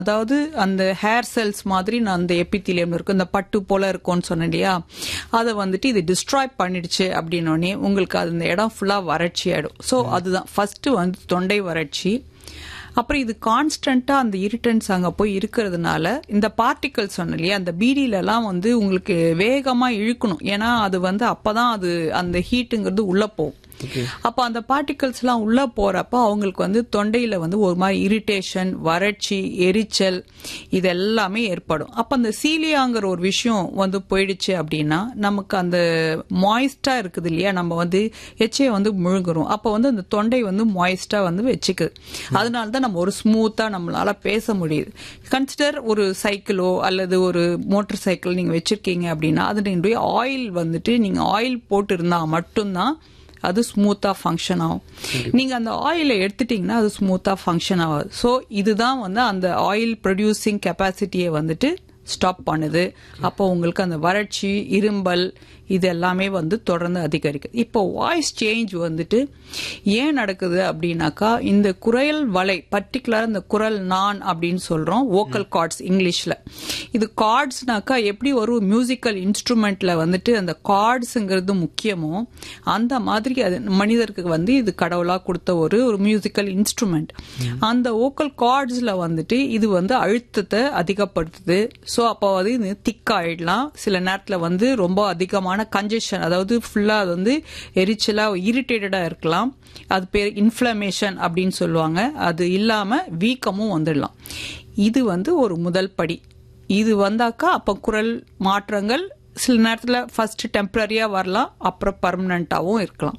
அதாவது அந்த hair cells மாதிரி நான் அந்த எபித்திலியம் இருக்கும் இந்த பட்டு போல இருக்கும்னு சொன்னேன் இல்லையா அதை வந்துட்டு இது டிஸ்ட்ராய் பண்ணிடுச்சு அப்படின்னோடனே உங்களுக்கு அது இந்த இடம் ஃபுல்லா வறட்சி ஆயிடும் ஸோ அதுதான் ஃபர்ஸ்ட் வந்து தொண்டை வறட்சி அப்புறம் இது கான்ஸ்டன்டா அந்த இரிட்டன்ஸ் அங்க போய் இருக்கிறதுனால இந்த பார்ட்டிகல்ஸ் சொன்ன இல்லையா அந்த பீடியில எல்லாம் வந்து உங்களுக்கு வேகமா இழுக்கணும் ஏன்னா அது வந்து அப்பதான் அது அந்த ஹீட்டுங்கிறது உள்ள போகும் அப்ப அந்த பார்ட்டிகல்ஸ் எல்லாம் உள்ள போறப்ப அவங்களுக்கு வந்து தொண்டையில வந்து ஒரு மாதிரி இரிட்டேஷன் வறட்சி எரிச்சல் இது எல்லாமே ஏற்படும் அப்ப அந்த சீலியாங்கிற ஒரு விஷயம் வந்து போயிடுச்சு அப்படின்னா நமக்கு அந்த மாய்ஸ்டா இருக்குது இல்லையா நம்ம வந்து எச்சையை வந்து முழுங்குறோம் அப்ப வந்து அந்த தொண்டை வந்து மாய்ஸ்டா வந்து வச்சுக்குது அதனால தான் நம்ம ஒரு ஸ்மூத்தா நம்மளால பேச முடியுது கன்சிடர் ஒரு சைக்கிளோ அல்லது ஒரு மோட்டார் சைக்கிள் நீங்க வச்சிருக்கீங்க அப்படின்னா அதனுடைய ஆயில் வந்துட்டு நீங்க ஆயில் போட்டு இருந்தா மட்டும்தான் அது ஸ்மூத்தா ஃபங்க்ஷன் ஆகும் நீங்க அந்த ஆயிலை எடுத்துட்டீங்கன்னா அது ஸ்மூத்தா ஃபங்க்ஷன் ஆகாது ஸோ இதுதான் வந்து அந்த ஆயில் ப்ரொடியூசிங் கெப்பாசிட்டியை வந்துட்டு ஸ்டாப் பண்ணுது அப்போ உங்களுக்கு அந்த வறட்சி இரும்பல் இது எல்லாமே வந்து தொடர்ந்து அதிகரிக்குது இப்போ வாய்ஸ் சேஞ்ச் வந்துட்டு ஏன் நடக்குது அப்படின்னாக்கா இந்த குரல் வலை பர்டிகுலர் இந்த குரல் நான் அப்படின்னு சொல்றோம் வோக்கல் கார்ட்ஸ் இங்கிலீஷ்ல இது கார்ட்ஸ்னாக்கா எப்படி ஒரு மியூசிக்கல் இன்ஸ்ட்ருமெண்ட்ல வந்துட்டு அந்த கார்ட்ஸுங்கிறது முக்கியமோ அந்த மாதிரி அது மனிதருக்கு வந்து இது கடவுளா கொடுத்த ஒரு ஒரு மியூசிக்கல் இன்ஸ்ட்ருமெண்ட் அந்த வோக்கல் கார்ட்ஸ்ல வந்துட்டு இது வந்து அழுத்தத்தை அதிகப்படுத்துது ஸோ அப்போ வந்து இது திக்காயிடலாம் சில நேரத்தில் வந்து ரொம்ப அதிகமான கன்ஜெஷன் அதாவது ஃபுல்லா அது வந்து எரிச்சலா இரிட்டேட்டடா இருக்கலாம் அது பேர் இன்ஃப்ளமேஷன் அப்படின்னு சொல்லுவாங்க அது இல்லாம வீக்கமும் வந்துடலாம் இது வந்து ஒரு முதல் படி இது வந்தாக்கா அப்ப குரல் மாற்றங்கள் சில நேரத்தில் ஃபர்ஸ்ட் டெம்பரரியா வரலாம் அப்புறம் பர்மனண்டாவும் இருக்கலாம்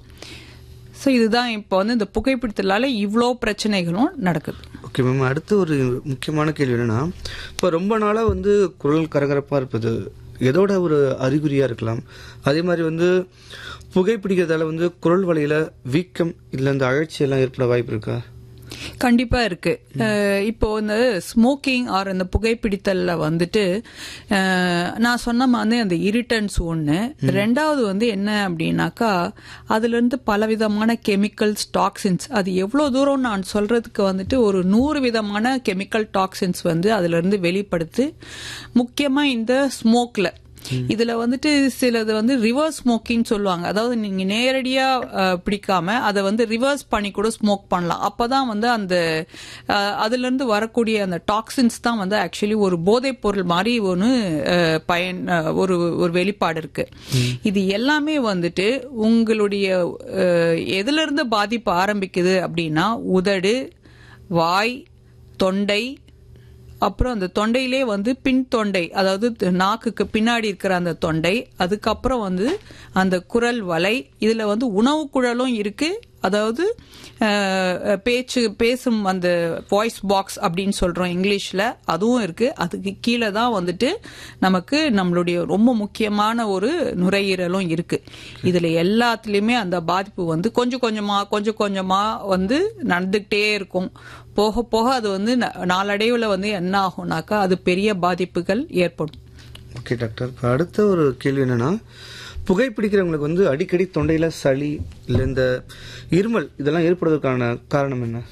ஸோ இதுதான் இப்போ வந்து இந்த புகைப்பிடித்தலால இவ்வளோ பிரச்சனைகளும் நடக்குது ஓகே மேம் அடுத்து ஒரு முக்கியமான கேள்வி என்னன்னா இப்போ ரொம்ப நாளாக வந்து குரல் கரகரப்பாக இருப்பது எதோட ஒரு அறிகுறியாக இருக்கலாம் அதே மாதிரி வந்து புகைப்பிடிக்கிறதால வந்து குரல் வலையில வீக்கம் இல்லை இந்த அழற்சி எல்லாம் ஏற்பட வாய்ப்பு இருக்கா கண்டிப்பா இருக்கு அஹ் இப்போ இந்த ஸ்மோக்கிங் ஆர் இந்த புகைப்பிடித்தல்ல வந்துட்டு அஹ் நான் சொன்ன மாதிரி அந்த இரிட்டன்ஸ் ஒண்ணு ரெண்டாவது வந்து என்ன அப்படின்னாக்கா அதுல இருந்து பலவிதமான கெமிக்கல்ஸ் டாக்ஸின்ஸ் அது எவ்வளவு தூரம் நான் சொல்றதுக்கு வந்துட்டு ஒரு நூறு விதமான கெமிக்கல் டாக்ஸின்ஸ் வந்து அதுல இருந்து வெளிப்படுத்து முக்கியமா இந்த ஸ்மோக்ல இதுல வந்துட்டு சிலது வந்து ரிவர்ஸ் ஸ்மோக்கிங் சொல்லுவாங்க அதாவது நீங்க நேரடியா அஹ், பிடிக்காம அதை வந்து ரிவர்ஸ் பண்ணி கூட ஸ்மோக் பண்ணலாம் அப்பதான் வந்து அந்த அஹ், அதுல இருந்து வரக்கூடிய அந்த டாக்ஸின்ஸ் தான் வந்து ஆக்சுவலி ஒரு போதைப் பொருள் மாதிரி ஒன்று அஹ், பயன் அஹ், ஒரு ஒரு வெளிப்பாடு இருக்கு இது எல்லாமே வந்துட்டு உங்களுடைய அஹ், எதுல இருந்து பாதிப்பு ஆரம்பிக்குது அப்படின்னா உதடு வாய் தொண்டை அப்புறம் அந்த தொண்டையிலே வந்து பின் தொண்டை அதாவது நாக்குக்கு பின்னாடி இருக்கிற அந்த தொண்டை அதுக்கப்புறம் வந்து அந்த குரல் வலை இதுல வந்து உணவு குழலும் இருக்கு அதாவது அஹ், பேச்சு பேசும் அந்த வாய்ஸ் பாக்ஸ் அப்படின்னு சொல்றோம் இங்கிலீஷ்ல அதுவும் இருக்கு அதுக்கு கீழே தான் வந்துட்டு நமக்கு நம்மளுடைய ரொம்ப முக்கியமான ஒரு நுரையீரலும் இருக்கு இதுல எல்லாத்துலயுமே அந்த பாதிப்பு வந்து கொஞ்சம் கொஞ்சமா கொஞ்சம் கொஞ்சமா வந்து நடந்துகிட்டே இருக்கும் போக போக அது வந்து ந- நாளடைவுல வந்து என்ன ஆகும்னாக்கா அது பெரிய பாதிப்புகள் ஏற்படும் ஓகே டாக்டர் இப்போ அடுத்த ஒரு கேள்வி என்னன்னா புகைப்பிடிக்கிறவங்களுக்கு வந்து அடிக்கடி தொண்டையில சளி இல்லை இந்த இருமல் இதெல்லாம் ஏற்படுவதற்கான காரணம் என்ன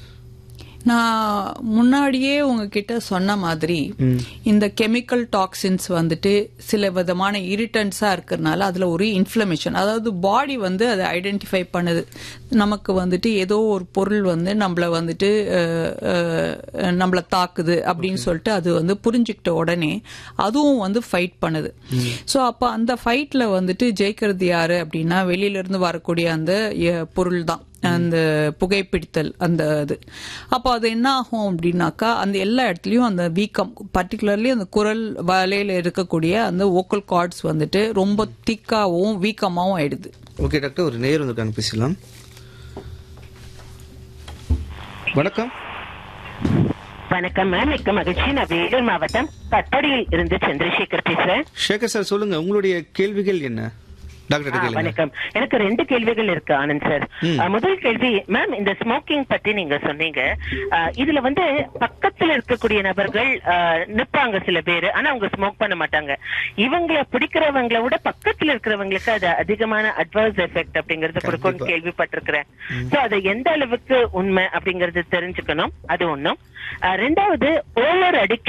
நான் முன்னாடியே உங்ககிட்ட சொன்ன மாதிரி இந்த கெமிக்கல் டாக்ஸின்ஸ் வந்துட்டு சில விதமான இரிட்டன்ஸா இருக்கிறதுனால அதுல ஒரு இன்ஃப்ளமேஷன் அதாவது பாடி வந்து அதை ஐடென்டிஃபை பண்ணுது நமக்கு வந்துட்டு ஏதோ ஒரு பொருள் வந்து நம்மள வந்துட்டு அஹ், அஹ், நம்மள தாக்குது அப்படின்னு சொல்லிட்டு அது வந்து புரிஞ்சுக்கிட்ட உடனே அதுவும் வந்து ஃபைட் பண்ணுது ஸோ அப்போ அந்த ஃபைட்ல வந்துட்டு ஜெயிக்கிறது யாரு அப்படின்னா வெளியில இருந்து வரக்கூடிய அந்த அஹ், பொருள் தான் அந்த புகைப்பிடித்தல் அந்த இது அப்போ அது என்ன ஆகும் அப்படின்னாக்கா அந்த எல்லா இடத்துலயும் அந்த வீக்கம் பர்டிகுலர்லி அந்த குரல் வலையில இருக்கக்கூடிய அந்த ஓக்கல் கார்ட்ஸ் வந்துட்டு ரொம்ப திக்காவும் வீக்கமாவும் ஆயிடுது ஓகே டாக்டர் ஒரு நேர் வந்திருக்காங்க பேசலாம் வணக்கம் வணக்கம் மேம் மிக்க மகிழ்ச்சி நான் வேலூர் மாவட்டம் கட்டடியில் இருந்து சந்திரசேகர் பேசுறேன் சேகர் சார் சொல்லுங்க உங்களுடைய கேள்விகள் என்ன டாக்டர் ஆ, கேளுங்க வணக்கம் எனக்கு ரெண்டு கேள்விகள் இருக்கு ஆனந்த் சார் ஆ, முதல் கேள்வி மேம் இந்த ஸ்மோக்கிங் பத்தி நீங்க சொன்னீங்க ஆ, இதுல வந்து பக்கத்துல இருக்கக்கூடிய நபர்கள் ஆ, நிப்பாங்க சில பேரு ஆனா அவங்க ஸ்மோக் பண்ண மாட்டாங்க இவங்கள பிடிக்கிறவங்கள விட பக்கத்துல இருக்கிறவங்களுக்கு அது அதிகமான அட்வர்ஸ் எஃபெக்ட் அப்படிங்கறது கொடுக்கும்னு கேள்விப்பட்டிருக்கிறேன் சோ அது எந்த அளவுக்கு உண்மை அப்படிங்கறது தெரிஞ்சுக்கணும் அது ஒண்ணும் ஆ, ரெண்டாவது ஓவர் அடிக்ட்